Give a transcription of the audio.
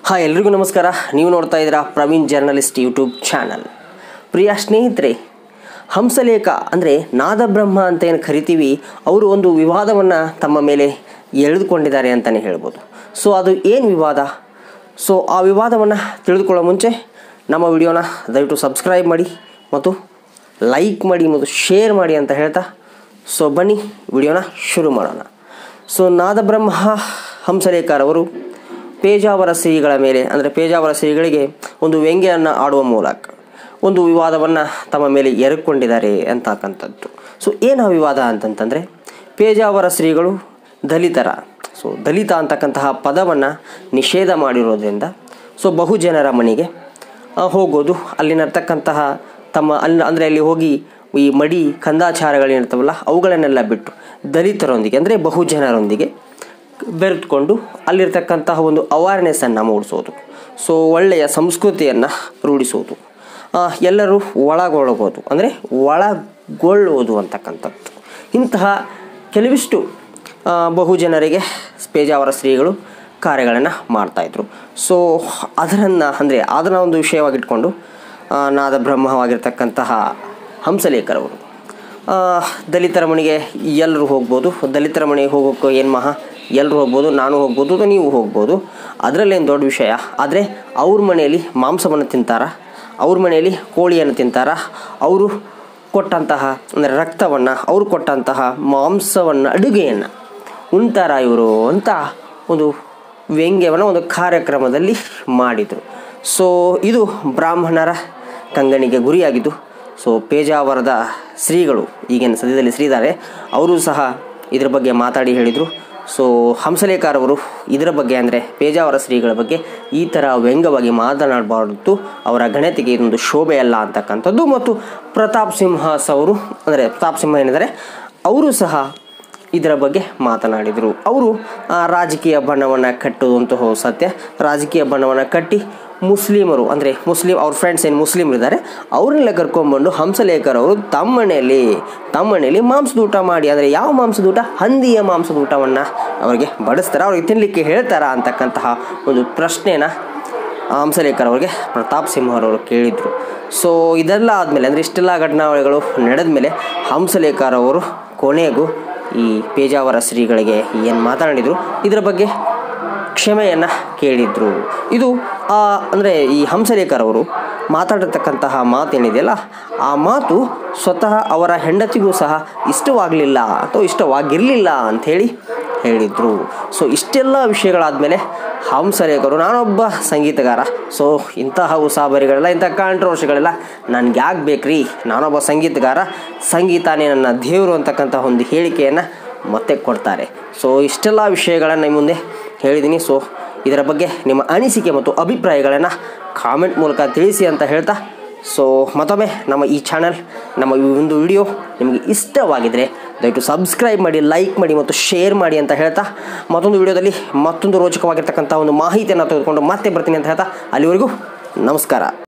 hi ಎಲ್ರಿಗೂ ನಮಸ್ಕಾರ ನೀವು ನೋಡ್ತಾ ಇದ್ದೀರಾ ಪ್ರವೀಣ್ ಜರ್ನಲಿಸ್ಟ್ ಯೂಟ್ಯೂಬ್ ಚಾನಲ್ ಪ್ರಿಯ ಸ್ನೇಹಿತರೆ ಹಂಸಲೇಖ ಅಂದರೆ ನಾದಬ್ರಹ್ಮ ಅಂತ ಏನು ಕರಿತೀವಿ ಅವರು ಒಂದು ವಿವಾದವನ್ನು ತಮ್ಮ ಮೇಲೆ ಎಳೆದುಕೊಂಡಿದ್ದಾರೆ ಅಂತಲೇ ಹೇಳ್ಬೋದು ಸೊ ಅದು ಏನು ವಿವಾದ ಸೊ ಆ ವಿವಾದವನ್ನು ತಿಳಿದುಕೊಳ್ಳೋ ಮುಂಚೆ ನಮ್ಮ ವಿಡಿಯೋನ ದಯವಿಟ್ಟು ಸಬ್ಸ್ಕ್ರೈಬ್ ಮಾಡಿ ಮತ್ತು ಲೈಕ್ ಮಾಡಿ ಮತ್ತು ಶೇರ್ ಮಾಡಿ ಅಂತ ಹೇಳ್ತಾ ಸೊ ಬನ್ನಿ ವಿಡಿಯೋನ ಶುರು ಮಾಡೋಣ ಸೊ ನಾದಬ್ರಹ್ಮ ಹಂಸಲೇಖರವರು ಪೇಜಾವರ ಶ್ರೀಗಳ ಮೇಲೆ ಅಂದರೆ ಪೇಜಾವರ ಶ್ರೀಗಳಿಗೆ ಒಂದು ವ್ಯಂಗ್ಯವನ್ನು ಆಡುವ ಮೂಲಕ ಒಂದು ವಿವಾದವನ್ನು ತಮ್ಮ ಮೇಲೆ ಎರಕೊಂಡಿದ್ದಾರೆ ಅಂತಕ್ಕಂಥದ್ದು ಸೊ ಏನು ಆ ವಿವಾದ ಅಂತಂತಂದರೆ ಪೇಜಾವರ ಶ್ರೀಗಳು ದಲಿತರ ಸೊ ದಲಿತ ಅಂತಕ್ಕಂತಹ ಪದವನ್ನು ನಿಷೇಧ ಮಾಡಿರೋದ್ರಿಂದ ಸೊ ಬಹುಜನರ ಮನೆಗೆ ಆ, ಹೋಗೋದು ಅಲ್ಲಿನರ್ತಕ್ಕಂತಹ ತಮ್ಮ ಅಲ್ಲಿ ಅಂದರೆ ಅಲ್ಲಿ ಹೋಗಿ ಈ ಮಡಿ ಕಂದಾಚಾರಗಳೇನಿರ್ತಾವಲ್ಲ ಅವುಗಳನ್ನೆಲ್ಲ ಬಿಟ್ಟು ದಲಿತರೊಂದಿಗೆ ಅಂದರೆ ಬಹುಜನರೊಂದಿಗೆ ಬೆರೆತುಕೊಂಡು ಅಲ್ಲಿರ್ತಕ್ಕಂತಹ ಒಂದು ಅವೇರ್ನೆಸ್ಸನ್ನು ಮೂಡಿಸೋದು ಸೊ ಒಳ್ಳೆಯ ಸಂಸ್ಕೃತಿಯನ್ನು ರೂಢಿಸೋದು ಆ, ಎಲ್ಲರೂ ಒಳಗೊಳಗೋದು ಅಂದರೆ ಒಳಗೊಳ್ಳುವುದು ಅಂತಕ್ಕಂಥದ್ದು ಇಂತಹ ಕೆಲವಿಷ್ಟು ಆ, ಬಹುಜನರಿಗೆ ಪೇಜಾವರ ಶ್ರೀಗಳು ಕಾರ್ಯಗಳನ್ನು ಮಾಡ್ತಾಯಿದ್ರು ಸೊ ಅದರನ್ನು ಅಂದರೆ ಅದರ ಒಂದು ವಿಷಯವಾಗಿಟ್ಕೊಂಡು ಆ, ನಾದ ಬ್ರಹ್ಮವಾಗಿರ್ತಕ್ಕಂತಹ ಹಂಸಲೇಖರವರು ಆ, ದಲಿತರ ಮನೆಗೆ ಎಲ್ಲರೂ ಹೋಗ್ಬೋದು ದಲಿತರ ಮನೆಗೆ ಹೋಗೋಕ್ಕೆ ಏನು ಮಹಾ ಎಲ್ಲರೂ ಹೋಗ್ಬೋದು ನಾನು ಹೋಗ್ಬೋದು ಅಥವಾ ನೀವು ಹೋಗ್ಬೋದು ಅದರಲ್ಲೇನು ದೊಡ್ಡ ವಿಷಯ ಆದರೆ ಅವ್ರ ಮನೆಯಲ್ಲಿ ಮಾಂಸವನ್ನು ತಿಂತಾರ ಅವ್ರ ಮನೆಯಲ್ಲಿ ಕೋಳಿಯನ್ನು ತಿಂತಾರ ಅವರು ಕೊಟ್ಟಂತಹ ಅಂದರೆ ರಕ್ತವನ್ನು ಅವರು ಕೊಟ್ಟಂತಹ ಮಾಂಸವನ್ನು ಅಡುಗೆಯನ್ನು ಉಣ್ತಾರ ಇವರು ಅಂತ ಒಂದು ವ್ಯಂಗ್ಯವನ್ನು ಒಂದು ಕಾರ್ಯಕ್ರಮದಲ್ಲಿ ಮಾಡಿದರು ಸೊ ಇದು ಬ್ರಾಹ್ಮಣರ ಕಂಗಣಿಗೆ ಗುರಿಯಾಗಿದ್ದು ಸೊ ಪೇಜಾವರದ ಶ್ರೀಗಳು ಈಗಿನ ಸದ್ಯದಲ್ಲಿ ಶ್ರೀದ್ದಾರೆ ಅವರು ಸಹ ಇದರ ಬಗ್ಗೆ ಮಾತಾಡಿ ಹೇಳಿದರು ಸೊ ಹಂಸಲೇಖರವರು ಇದರ ಬಗ್ಗೆ ಅಂದರೆ ಪೇಜಾವರ ಶ್ರೀಗಳ ಬಗ್ಗೆ ಈ ಥರ ವ್ಯಂಗ್ಯವಾಗಿ ಮಾತನಾಡಬಾರ್ದು ಅವರ ಗಣತಿಗೆ ಇದೊಂದು ಶೋಭೆ ಅಲ್ಲ ಅಂತಕ್ಕಂಥದ್ದು ಮತ್ತು ಪ್ರತಾಪ್ ಸಿಂಹಾಸ್ ಅವರು ಅಂದರೆ ಪ್ರತಾಪ್ ಸಿಂಹ ಏನಿದ್ದಾರೆ ಅವರು ಸಹ ಇದರ ಬಗ್ಗೆ ಮಾತನಾಡಿದರು ಅವರು ಆ, ರಾಜಕೀಯ ಬಣ್ಣವನ್ನು ಕಟ್ಟುವಂತಹ ಸತ್ಯ ರಾಜಕೀಯ ಬಣ್ಣವನ್ನು ಕಟ್ಟಿ ಮುಸ್ಲಿಮರು ಅಂದರೆ ಮುಸ್ಲಿಂ ಅವ್ರ ಫ್ರೆಂಡ್ಸ್ ಏನು ಮುಸ್ಲಿಮರು ಇದ್ದಾರೆ ಅವ್ರನ್ನೆಲ್ಲ ಕರ್ಕೊಂಡ್ಬಂದು ಹಂಸಲೇಖರವರು ತಮ್ಮ ಮನೆಯಲ್ಲಿ ತಮ್ಮ ಮನೆಯಲ್ಲಿ ಮಾಂಸದ ಊಟ ಮಾಡಿ ಅಂದರೆ ಯಾವ ಮಾಂಸದ ಊಟ ಹಂದಿಯ ಮಾಂಸದ ಊಟವನ್ನು ಅವರಿಗೆ ಬಡಿಸ್ತಾರೆ ಅವ್ರಿಗೆ ತಿನ್ನಲಿಕ್ಕೆ ಹೇಳ್ತಾರಾ ಅಂತಕ್ಕಂತಹ ಒಂದು ಪ್ರಶ್ನೆನ ಹಂಸಲೇಖರ್ ಅವರಿಗೆ ಪ್ರತಾಪ್ ಸಿಂಹರವರು ಕೇಳಿದರು ಸೊ ಇದೆಲ್ಲ ಆದಮೇಲೆ ಅಂದರೆ ಇಷ್ಟೆಲ್ಲ ಘಟನಾವಳಿಗಳು ನಡೆದ ಮೇಲೆ ಹಂಸಲೇಖರ್ ಅವರು ಕೊನೆಗೂ ಈ ಪೇಜಾವರ ಶ್ರೀಗಳಿಗೆ ಏನು ಮಾತನಾಡಿದರು ಇದರ ಬಗ್ಗೆ ಕ್ಷಮೆಯನ್ನು ಕೇಳಿದರು ಇದು ಆ, ಅಂದರೆ ಈ ಹಂಸಲೇಖರ್ ಅವರು ಮಾತಾಡಿರ್ತಕ್ಕಂತಹ ಮಾತೇನಿದೆಯಲ್ಲ ಆ ಮಾತು ಸ್ವತಃ ಅವರ ಹೆಂಡತಿಗೂ ಸಹ ಇಷ್ಟವಾಗಲಿಲ್ಲ ಅಥವಾ ಇಷ್ಟವಾಗಿರಲಿಲ್ಲ ಅಂಥೇಳಿ ಹೇಳಿದರು ಸೊ ಇಷ್ಟೆಲ್ಲ ವಿಷಯಗಳಾದಮೇಲೆ ಹಂಸಲೇಖರು ನಾನೊಬ್ಬ ಸಂಗೀತಗಾರ ಸೊ ಇಂತಹ ಉಸಾಬರಿಗಳೆಲ್ಲ ಇಂಥ ಕಾಂಟ್ರವರ್ಸಿಗಳೆಲ್ಲ ನನಗೆ ಯಾಕೆ ಬೇಕ್ರಿ ನಾನೊಬ್ಬ ಸಂಗೀತಗಾರ ಸಂಗೀತನೇ ನನ್ನ ದೇವರು ಅಂತಕ್ಕಂಥ ಒಂದು ಹೇಳಿಕೆಯನ್ನು ಮತ್ತೆ ಕೊಡ್ತಾರೆ ಸೊ ಇಷ್ಟೆಲ್ಲ ವಿಷಯಗಳನ್ನು ನಿಮ್ಮ ಮುಂದೆ ಹೇಳಿದ್ದೀನಿ ಸೊ ಇದರ ಬಗ್ಗೆ ನಿಮ್ಮ ಅನಿಸಿಕೆ ಮತ್ತು ಅಭಿಪ್ರಾಯಗಳನ್ನು ಕಾಮೆಂಟ್ ಮೂಲಕ ತಿಳಿಸಿ ಅಂತ ಹೇಳ್ತಾ ಸೊ ಮತ್ತೊಮ್ಮೆ ನಮ್ಮ ಈ ಚಾನಲ್ ನಮ್ಮ ಈ ಒಂದು ವಿಡಿಯೋ ನಿಮಗೆ ಇಷ್ಟವಾಗಿದ್ದರೆ ದಯವಿಟ್ಟು ಸಬ್ಸ್ಕ್ರೈಬ್ ಮಾಡಿ ಲೈಕ್ ಮಾಡಿ ಮತ್ತು ಶೇರ್ ಮಾಡಿ ಅಂತ ಹೇಳ್ತಾ ಮತ್ತೊಂದು ವಿಡಿಯೋದಲ್ಲಿ ಮತ್ತೊಂದು ರೋಚಕವಾಗಿರ್ತಕ್ಕಂಥ ಒಂದು ಮಾಹಿತಿಯನ್ನು ತೆಗೆದುಕೊಂಡು ಮತ್ತೆ ಬರ್ತೀನಿ ಅಂತ ಹೇಳ್ತಾ ಅಲ್ಲಿವರೆಗೂ ನಮಸ್ಕಾರ